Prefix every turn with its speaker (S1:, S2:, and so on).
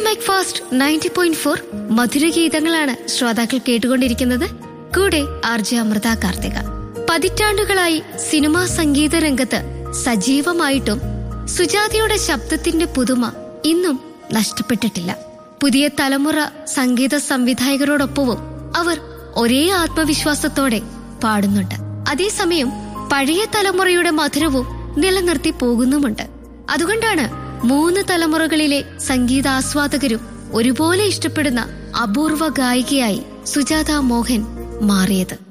S1: make fast ninety point four മധുരഗീതങ്ങളാണ് ശ്രോതാക്കൾ കേട്ടുകൊണ്ടിരിക്കുന്നത് കൂടെ ആർ ജെ അമൃത കാർത്തിക പതിറ്റാണ്ടുകളായി സിനിമാ സംഗീത രംഗത്ത് സജീവമായിട്ടും സുജാതയുടെ ശബ്ദത്തിന്റെ പുതുമ ഇന്നും നഷ്ടപ്പെട്ടിട്ടില്ല പുതിയ തലമുറ സംഗീത സംവിധായകരോടൊപ്പവും അവർ ഒരേ ആത്മവിശ്വാസത്തോടെ പാടുന്നുണ്ട് അതേസമയം പഴയ തലമുറയുടെ മധുരവും നിലനിർത്തി പോകുന്നുമുണ്ട് അതുകൊണ്ടാണ് മൂന്ന് തലമുറകളിലെ സംഗീതാസ്വാദകരും ഒരുപോലെ ഇഷ്ടപ്പെടുന്ന അപൂർവ ഗായികയായി സുജാത മോഹൻ മാറിയത്